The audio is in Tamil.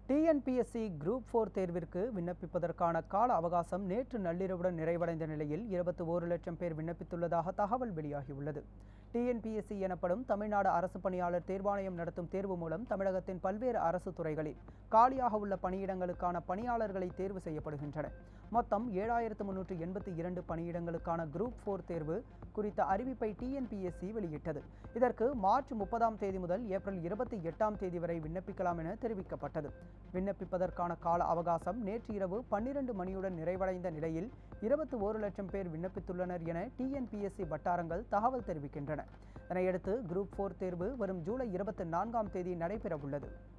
டிஎன்பிஎஸ்சி குரூப் ஃபோர் தேர்விற்கு விண்ணப்பிப்பதற்கான கால அவகாசம் நேற்று நள்ளிரவுடன் நிறைவடைந்த நிலையில் இருபத்தி ஓரு லட்சம் பேர் விண்ணப்பித்துள்ளதாக தகவல் வெளியாகியுள்ளது டிஎன்பிஎஸ்சி எனப்படும் தமிழ்நாடு அரசு பணியாளர் தேர்வாணையம் நடத்தும் தேர்வு மூலம் தமிழகத்தின் பல்வேறு அரசு துறைகளில் காலியாக உள்ள பணியிடங்களுக்கான பணியாளர்களை தேர்வு செய்யப்படுகின்றன மொத்தம் ஏழாயிரத்து முன்னூற்று எண்பத்தி இரண்டு பணியிடங்களுக்கான குரூப் ஃபோர் தேர்வு குறித்த அறிவிப்பை டிஎன்பிஎஸ்சி வெளியிட்டது இதற்கு மார்ச் முப்பதாம் தேதி முதல் ஏப்ரல் இருபத்தி எட்டாம் தேதி வரை விண்ணப்பிக்கலாம் என தெரிவிக்கப்பட்டது விண்ணப்பிப்பதற்கான கால அவகாசம் நேற்று இரவு பன்னிரண்டு மணியுடன் நிறைவடைந்த நிலையில் இருபத்தி ஓரு லட்சம் பேர் விண்ணப்பித்துள்ளனர் என டிஎன்பிஎஸ்சி வட்டாரங்கள் தகவல் தெரிவிக்கின்றன இதனையடுத்து குரூப் ஃபோர் தேர்வு வரும் ஜூலை இருபத்தி நான்காம் தேதி நடைபெறவுள்ளது